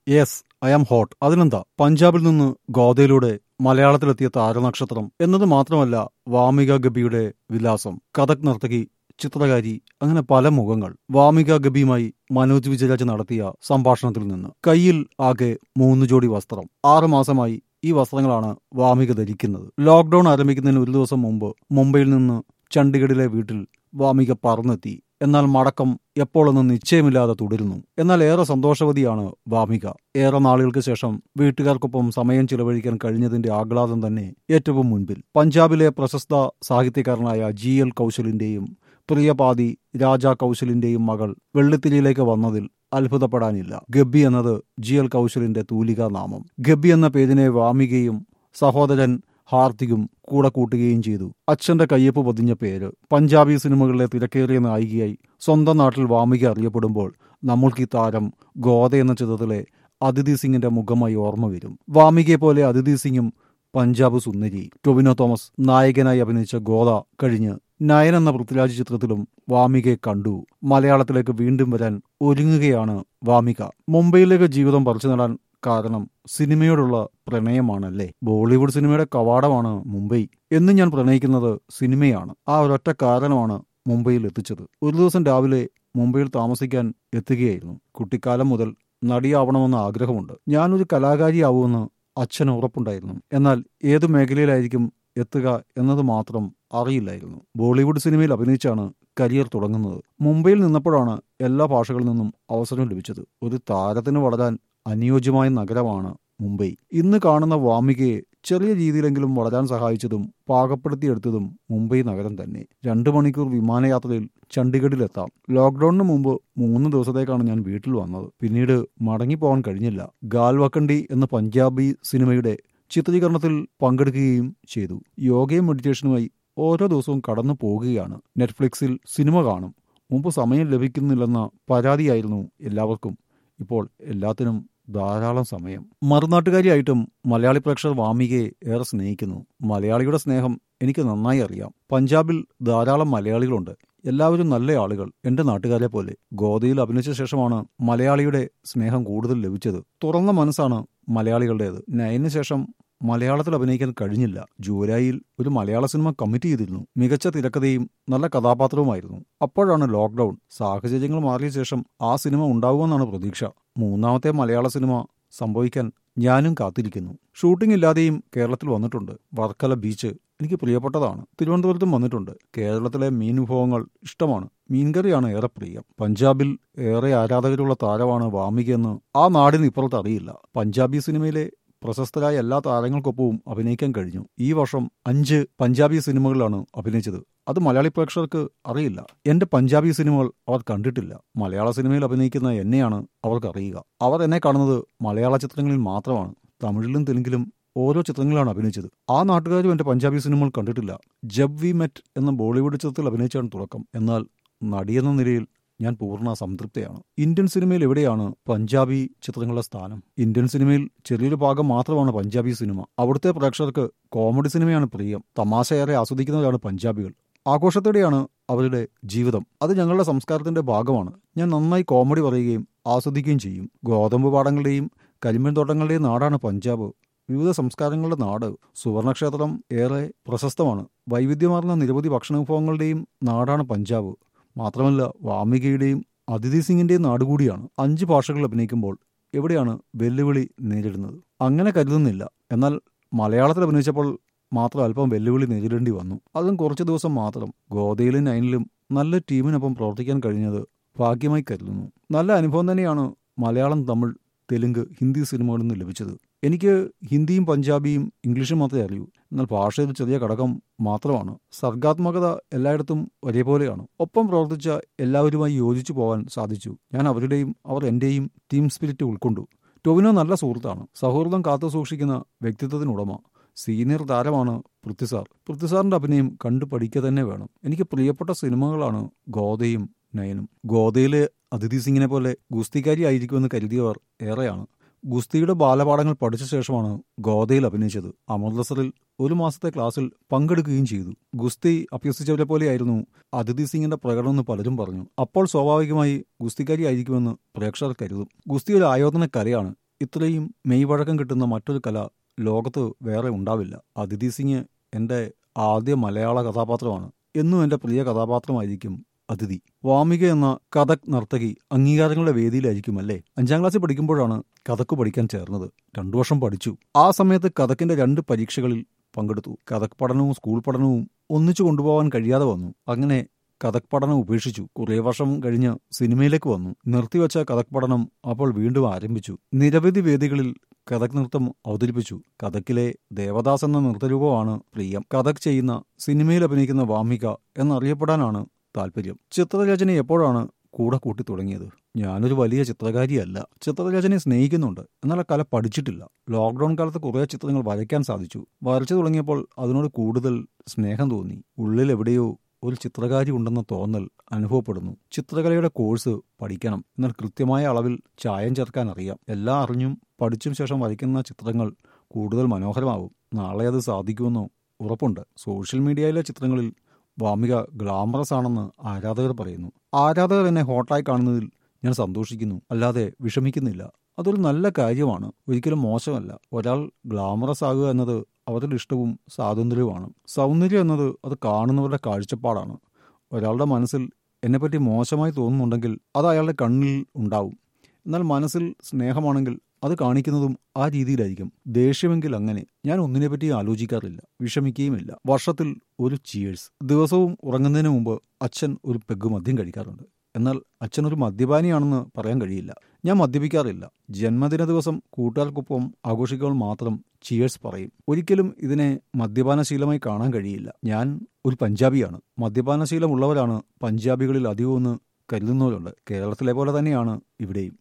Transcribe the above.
yes I am hot അതിനെന്താ പഞ്ചാബിൽ നിന്ന് ഗോദയിലൂടെ മലയാളത്തിലെത്തിയ താരനക്ഷത്രം എന്നത് മാത്രമല്ല വാമിക ഗബിയുടെ വിലാസം കഥക് നർത്തകി ചിത്രകാരി അങ്ങനെ പല മുഖങ്ങൾ വാമിക ഗബിയുമായി മനോജ് വിജയരാജ് നടത്തിയ സംഭാഷണത്തിൽ നിന്ന് കയ്യിൽ ആകെ മൂന്ന് ജോഡി വസ്ത്രം ആറു മാസമായി ഈ വസ്ത്രങ്ങളാണ് വാമിക ധരിക്കുന്നത് ലോക്ക്ഡൌൺ ആരംഭിക്കുന്നതിന് ഒരു ദിവസം മുമ്പ് മുംബൈയിൽ നിന്ന് ചണ്ഡീഗഡിലെ വീട്ടിൽ വാമിക പറന്നെത്തി എന്നാൽ മടക്കം എപ്പോഴൊന്നും നിശ്ചയമില്ലാതെ തുടരുന്നു എന്നാൽ ഏറെ സന്തോഷവതിയാണ് വാമിക ഏറെ നാളുകൾക്ക് ശേഷം വീട്ടുകാർക്കൊപ്പം സമയം ചിലവഴിക്കാൻ കഴിഞ്ഞതിന്റെ ആഹ്ലാദം തന്നെ ഏറ്റവും മുൻപിൽ പഞ്ചാബിലെ പ്രശസ്ത സാഹിത്യകാരനായ ജി എൽ കൗശലിന്റെയും പ്രിയപാതി രാജാ കൗശലിന്റെയും മകൾ വെള്ളിത്തിരിയിലേക്ക് വന്നതിൽ അത്ഭുതപ്പെടാനില്ല ഗബ്ബി എന്നത് ജി എൽ കൗശലിന്റെ തൂലികാ നാമം ഗബ്ബി എന്ന പേരിനെ വാമികയും സഹോദരൻ ഹാർദികും കൂടെ കൂട്ടുകയും ചെയ്തു അച്ഛന്റെ കയ്യൊപ്പ് പൊതിഞ്ഞ പേര് പഞ്ചാബി സിനിമകളിലെ തിരക്കേറിയ നായികയായി സ്വന്തം നാട്ടിൽ വാമിക അറിയപ്പെടുമ്പോൾ നമ്മൾക്ക് ഈ താരം ഗോദ എന്ന ചിത്രത്തിലെ അതിഥി സിംഗിന്റെ മുഖമായി ഓർമ്മ വരും വാമികയെ പോലെ അതിഥി സിംഗും പഞ്ചാബ് സുന്ദരി ടൊവിനോ തോമസ് നായകനായി അഭിനയിച്ച ഗോദ കഴിഞ്ഞ് നയൻ എന്ന പൃഥ്വിരാജ് ചിത്രത്തിലും വാമികയെ കണ്ടു മലയാളത്തിലേക്ക് വീണ്ടും വരാൻ ഒരുങ്ങുകയാണ് വാമിക മുംബൈയിലേക്ക് ജീവിതം പറിച്ചു നടാൻ കാരണം സിനിമയോടുള്ള പ്രണയമാണല്ലേ ബോളിവുഡ് സിനിമയുടെ കവാടമാണ് മുംബൈ എന്നും ഞാൻ പ്രണയിക്കുന്നത് സിനിമയാണ് ആ ഒരൊറ്റ കാരണമാണ് മുംബൈയിൽ എത്തിച്ചത് ഒരു ദിവസം രാവിലെ മുംബൈയിൽ താമസിക്കാൻ എത്തുകയായിരുന്നു കുട്ടിക്കാലം മുതൽ നടിയാവണമെന്ന ആഗ്രഹമുണ്ട് ഞാനൊരു കലാകാരിയാവുമെന്ന് അച്ഛന് ഉറപ്പുണ്ടായിരുന്നു എന്നാൽ ഏതു മേഖലയിലായിരിക്കും എത്തുക എന്നത് മാത്രം അറിയില്ലായിരുന്നു ബോളിവുഡ് സിനിമയിൽ അഭിനയിച്ചാണ് കരിയർ തുടങ്ങുന്നത് മുംബൈയിൽ നിന്നപ്പോഴാണ് എല്ലാ ഭാഷകളിൽ നിന്നും അവസരം ലഭിച്ചത് ഒരു താരത്തിന് വളരാൻ അനുയോജ്യമായ നഗരമാണ് മുംബൈ ഇന്ന് കാണുന്ന വാമികയെ ചെറിയ രീതിയിലെങ്കിലും വളരാൻ സഹായിച്ചതും പാകപ്പെടുത്തിയെടുത്തതും മുംബൈ നഗരം തന്നെ രണ്ടു മണിക്കൂർ വിമാനയാത്രയിൽ ചണ്ഡീഗഡിലെത്താം ലോക്ക്ഡൌണിന് മുമ്പ് മൂന്ന് ദിവസത്തേക്കാണ് ഞാൻ വീട്ടിൽ വന്നത് പിന്നീട് മടങ്ങിപ്പോകാൻ കഴിഞ്ഞില്ല ഗാൽവക്കണ്ടി എന്ന പഞ്ചാബി സിനിമയുടെ ചിത്രീകരണത്തിൽ പങ്കെടുക്കുകയും ചെയ്തു യോഗയും മെഡിറ്റേഷനുമായി ഓരോ ദിവസവും കടന്നു പോകുകയാണ് നെറ്റ്ഫ്ലിക്സിൽ സിനിമ കാണും മുമ്പ് സമയം ലഭിക്കുന്നില്ലെന്ന പരാതിയായിരുന്നു എല്ലാവർക്കും ഇപ്പോൾ എല്ലാത്തിനും ധാരാളം സമയം മറുനാട്ടുകാരിയായിട്ടും മലയാളി പ്രേക്ഷകർ വാമികയെ ഏറെ സ്നേഹിക്കുന്നു മലയാളിയുടെ സ്നേഹം എനിക്ക് നന്നായി അറിയാം പഞ്ചാബിൽ ധാരാളം മലയാളികളുണ്ട് എല്ലാവരും നല്ല ആളുകൾ എന്റെ നാട്ടുകാരെ പോലെ ഗോദയിൽ അഭിനയിച്ച ശേഷമാണ് മലയാളിയുടെ സ്നേഹം കൂടുതൽ ലഭിച്ചത് തുറന്ന മനസ്സാണ് മലയാളികളുടേത് നയന് ശേഷം മലയാളത്തിൽ അഭിനയിക്കാൻ കഴിഞ്ഞില്ല ജൂലൈയിൽ ഒരു മലയാള സിനിമ കമ്മിറ്റ് ചെയ്തിരുന്നു മികച്ച തിരക്കഥയും നല്ല കഥാപാത്രവുമായിരുന്നു അപ്പോഴാണ് ലോക്ക്ഡൌൺ സാഹചര്യങ്ങൾ മാറിയ ശേഷം ആ സിനിമ ഉണ്ടാവുമെന്നാണ് പ്രതീക്ഷ മൂന്നാമത്തെ മലയാള സിനിമ സംഭവിക്കാൻ ഞാനും കാത്തിരിക്കുന്നു ഷൂട്ടിംഗ് ഇല്ലാതെയും കേരളത്തിൽ വന്നിട്ടുണ്ട് വർക്കല ബീച്ച് എനിക്ക് പ്രിയപ്പെട്ടതാണ് തിരുവനന്തപുരത്തും വന്നിട്ടുണ്ട് കേരളത്തിലെ മീൻ വിഭവങ്ങൾ ഇഷ്ടമാണ് മീൻകറിയാണ് ഏറെ പ്രിയം പഞ്ചാബിൽ ഏറെ ആരാധകരുള്ള താരമാണ് വാമികയെന്ന് ആ നാടിന് ഇപ്പുറത്ത് അറിയില്ല പഞ്ചാബി സിനിമയിലെ പ്രശസ്തരായ എല്ലാ താരങ്ങൾക്കൊപ്പവും അഭിനയിക്കാൻ കഴിഞ്ഞു ഈ വർഷം അഞ്ച് പഞ്ചാബി സിനിമകളിലാണ് അഭിനയിച്ചത് അത് മലയാളി പ്രേക്ഷകർക്ക് അറിയില്ല എന്റെ പഞ്ചാബി സിനിമകൾ അവർ കണ്ടിട്ടില്ല മലയാള സിനിമയിൽ അഭിനയിക്കുന്ന എന്നെയാണ് അവർക്ക് അറിയുക അവർ എന്നെ കാണുന്നത് മലയാള ചിത്രങ്ങളിൽ മാത്രമാണ് തമിഴിലും തെലുങ്കിലും ഓരോ ചിത്രങ്ങളാണ് അഭിനയിച്ചത് ആ നാട്ടുകാരും എന്റെ പഞ്ചാബി സിനിമകൾ കണ്ടിട്ടില്ല ജബ് വി മെറ്റ് എന്ന ബോളിവുഡ് ചിത്രത്തിൽ അഭിനയിച്ചാണ് തുടക്കം എന്നാൽ നടിയെന്ന നിലയിൽ ഞാൻ പൂർണ്ണ സംതൃപ്തയാണ് ഇന്ത്യൻ സിനിമയിൽ എവിടെയാണ് പഞ്ചാബി ചിത്രങ്ങളുടെ സ്ഥാനം ഇന്ത്യൻ സിനിമയിൽ ചെറിയൊരു ഭാഗം മാത്രമാണ് പഞ്ചാബി സിനിമ അവിടുത്തെ പ്രേക്ഷകർക്ക് കോമഡി സിനിമയാണ് പ്രിയം തമാശയേറെ ആസ്വദിക്കുന്നവരാണ് പഞ്ചാബികൾ ആഘോഷത്തോടെയാണ് അവരുടെ ജീവിതം അത് ഞങ്ങളുടെ സംസ്കാരത്തിന്റെ ഭാഗമാണ് ഞാൻ നന്നായി കോമഡി പറയുകയും ആസ്വദിക്കുകയും ചെയ്യും ഗോതമ്പ് പാടങ്ങളുടെയും കരിമ്പൻ തോട്ടങ്ങളുടെയും നാടാണ് പഞ്ചാബ് വിവിധ സംസ്കാരങ്ങളുടെ നാട് സുവർണക്ഷേത്രം ഏറെ പ്രശസ്തമാണ് വൈവിധ്യമാർന്ന നിരവധി ഭക്ഷണവിഭവങ്ങളുടെയും നാടാണ് പഞ്ചാബ് മാത്രമല്ല വാമികയുടെയും അതിഥി സിംഗിന്റെയും നാടുകൂടിയാണ് അഞ്ച് ഭാഷകൾ അഭിനയിക്കുമ്പോൾ എവിടെയാണ് വെല്ലുവിളി നേരിടുന്നത് അങ്ങനെ കരുതുന്നില്ല എന്നാൽ മലയാളത്തിൽ അഭിനയിച്ചപ്പോൾ മാത്രം അല്പം വെല്ലുവിളി നേരിടേണ്ടി വന്നു അതും കുറച്ച് ദിവസം മാത്രം ഗോദയിലും നൈനിലും നല്ല ടീമിനൊപ്പം പ്രവർത്തിക്കാൻ കഴിഞ്ഞത് ഭാഗ്യമായി കരുതുന്നു നല്ല അനുഭവം തന്നെയാണ് മലയാളം തമിഴ് തെലുങ്ക് ഹിന്ദി സിനിമകളിൽ നിന്ന് ലഭിച്ചത് എനിക്ക് ഹിന്ദിയും പഞ്ചാബിയും ഇംഗ്ലീഷും മാത്രമേ അറിയൂ എന്നാൽ ഭാഷയിൽ ചെറിയ ഘടകം മാത്രമാണ് സർഗാത്മകത എല്ലായിടത്തും ഒരേപോലെയാണ് ഒപ്പം പ്രവർത്തിച്ച എല്ലാവരുമായി യോജിച്ചു പോകാൻ സാധിച്ചു ഞാൻ അവരുടെയും അവർ എന്റെയും ടീം സ്പിരിറ്റ് ഉൾക്കൊണ്ടു ടൊവിനോ നല്ല സുഹൃത്താണ് സൗഹൃദം കാത്തു സൂക്ഷിക്കുന്ന വ്യക്തിത്വത്തിനുടമ സീനിയർ താരമാണ് പൃഥ്വിസാർ പൃഥ്വിസാറിന്റെ അഭിനയം കണ്ടു പഠിക്കുക തന്നെ വേണം എനിക്ക് പ്രിയപ്പെട്ട സിനിമകളാണ് ഗോദയും നയനും ഗോദയിലെ അതിഥി സിംഗിനെ പോലെ ഗുസ്തിക്കാരി ആയിരിക്കുമെന്ന് കരുതിയവർ ഏറെയാണ് ഗുസ്തിയുടെ ബാലപാഠങ്ങൾ പഠിച്ച ശേഷമാണ് ഗോദയിൽ അഭിനയിച്ചത് അമൃത്സറിൽ ഒരു മാസത്തെ ക്ലാസ്സിൽ പങ്കെടുക്കുകയും ചെയ്തു ഗുസ്തി അഭ്യസിച്ചവരെ പോലെയായിരുന്നു അതിഥി സിംഗിന്റെ പ്രകടനം എന്ന് പലരും പറഞ്ഞു അപ്പോൾ സ്വാഭാവികമായി ഗുസ്തിക്കാരി ആയിരിക്കുമെന്ന് പ്രേക്ഷകർ കരുതും ഗുസ്തി ഒരു ആയോധന കലയാണ് ഇത്രയും മെയ്വഴക്കം കിട്ടുന്ന മറ്റൊരു കല ലോകത്ത് വേറെ ഉണ്ടാവില്ല അതിഥി സിംഗ് എൻ്റെ ആദ്യ മലയാള കഥാപാത്രമാണ് എന്നും എൻ്റെ പ്രിയ കഥാപാത്രമായിരിക്കും അതിഥി വാമിക എന്ന കഥക് നർത്തകി അംഗീകാരങ്ങളുടെ വേദിയിലായിരിക്കും അല്ലേ അഞ്ചാം ക്ലാസ്സിൽ പഠിക്കുമ്പോഴാണ് കഥക്ക് പഠിക്കാൻ ചേർന്നത് രണ്ടു വർഷം പഠിച്ചു ആ സമയത്ത് കഥക്കിന്റെ രണ്ട് പരീക്ഷകളിൽ പങ്കെടുത്തു കഥക് പഠനവും സ്കൂൾ പഠനവും ഒന്നിച്ചു കൊണ്ടുപോകാൻ കഴിയാതെ വന്നു അങ്ങനെ കഥക് പഠനം ഉപേക്ഷിച്ചു കുറേ വർഷം കഴിഞ്ഞ് സിനിമയിലേക്ക് വന്നു നിർത്തിവെച്ച കഥക് പഠനം അപ്പോൾ വീണ്ടും ആരംഭിച്ചു നിരവധി വേദികളിൽ കഥക് നൃത്തം അവതരിപ്പിച്ചു കഥക്കിലെ ദേവദാസ് എന്ന നൃത്തരൂപമാണ് പ്രിയം കഥക് ചെയ്യുന്ന സിനിമയിൽ അഭിനയിക്കുന്ന വാമിക എന്നറിയപ്പെടാനാണ് താല്പര്യം ചിത്രരചന എപ്പോഴാണ് കൂടെ കൂട്ടി തുടങ്ങിയത് ഞാനൊരു വലിയ ചിത്രകാരിയല്ല ചിത്രരചനയെ സ്നേഹിക്കുന്നുണ്ട് എന്നാൽ ആ കല പഠിച്ചിട്ടില്ല ലോക്ക്ഡൌൺ കാലത്ത് കുറേ ചിത്രങ്ങൾ വരയ്ക്കാൻ സാധിച്ചു വരച്ചു തുടങ്ങിയപ്പോൾ അതിനോട് കൂടുതൽ സ്നേഹം തോന്നി ഉള്ളിൽ എവിടെയോ ഒരു ചിത്രകാരി ഉണ്ടെന്ന തോന്നൽ അനുഭവപ്പെടുന്നു ചിത്രകലയുടെ കോഴ്സ് പഠിക്കണം എന്നാൽ കൃത്യമായ അളവിൽ ചായം ചേർക്കാൻ അറിയാം എല്ലാം അറിഞ്ഞും പഠിച്ചും ശേഷം വരയ്ക്കുന്ന ചിത്രങ്ങൾ കൂടുതൽ മനോഹരമാവും നാളെ അത് സാധിക്കുമെന്നോ ഉറപ്പുണ്ട് സോഷ്യൽ മീഡിയയിലെ ചിത്രങ്ങളിൽ വാമിക ഗ്ലാമറസ് ആണെന്ന് ആരാധകർ പറയുന്നു ആരാധകർ എന്നെ ഹോട്ടായി കാണുന്നതിൽ ഞാൻ സന്തോഷിക്കുന്നു അല്ലാതെ വിഷമിക്കുന്നില്ല അതൊരു നല്ല കാര്യമാണ് ഒരിക്കലും മോശമല്ല ഒരാൾ ഗ്ലാമറസ് ആകുക എന്നത് അവരുടെ ഇഷ്ടവും സ്വാതന്ത്ര്യവുമാണ് സൗന്ദര്യം എന്നത് അത് കാണുന്നവരുടെ കാഴ്ചപ്പാടാണ് ഒരാളുടെ മനസ്സിൽ എന്നെപ്പറ്റി മോശമായി തോന്നുന്നുണ്ടെങ്കിൽ അത് അയാളുടെ കണ്ണിൽ ഉണ്ടാവും എന്നാൽ മനസ്സിൽ സ്നേഹമാണെങ്കിൽ അത് കാണിക്കുന്നതും ആ രീതിയിലായിരിക്കും ദേഷ്യമെങ്കിൽ അങ്ങനെ ഞാൻ ഒന്നിനെപ്പറ്റി ആലോചിക്കാറില്ല വിഷമിക്കുകയുമില്ല വർഷത്തിൽ ഒരു ചിയേഴ്സ് ദിവസവും ഉറങ്ങുന്നതിന് മുമ്പ് അച്ഛൻ ഒരു പെഗ് മദ്യം കഴിക്കാറുണ്ട് എന്നാൽ അച്ഛൻ ഒരു മദ്യപാനിയാണെന്ന് പറയാൻ കഴിയില്ല ഞാൻ മദ്യപിക്കാറില്ല ജന്മദിന ദിവസം കൂട്ടുകാർക്കൊപ്പം ആഘോഷിക്കുമ്പോൾ മാത്രം ചിയേഴ്സ് പറയും ഒരിക്കലും ഇതിനെ മദ്യപാനശീലമായി കാണാൻ കഴിയില്ല ഞാൻ ഒരു പഞ്ചാബിയാണ് മദ്യപാനശീലമുള്ളവരാണ് പഞ്ചാബികളിൽ അധികമെന്ന് കരുതുന്നവരുണ്ട് കേരളത്തിലെ പോലെ തന്നെയാണ് ഇവിടെയും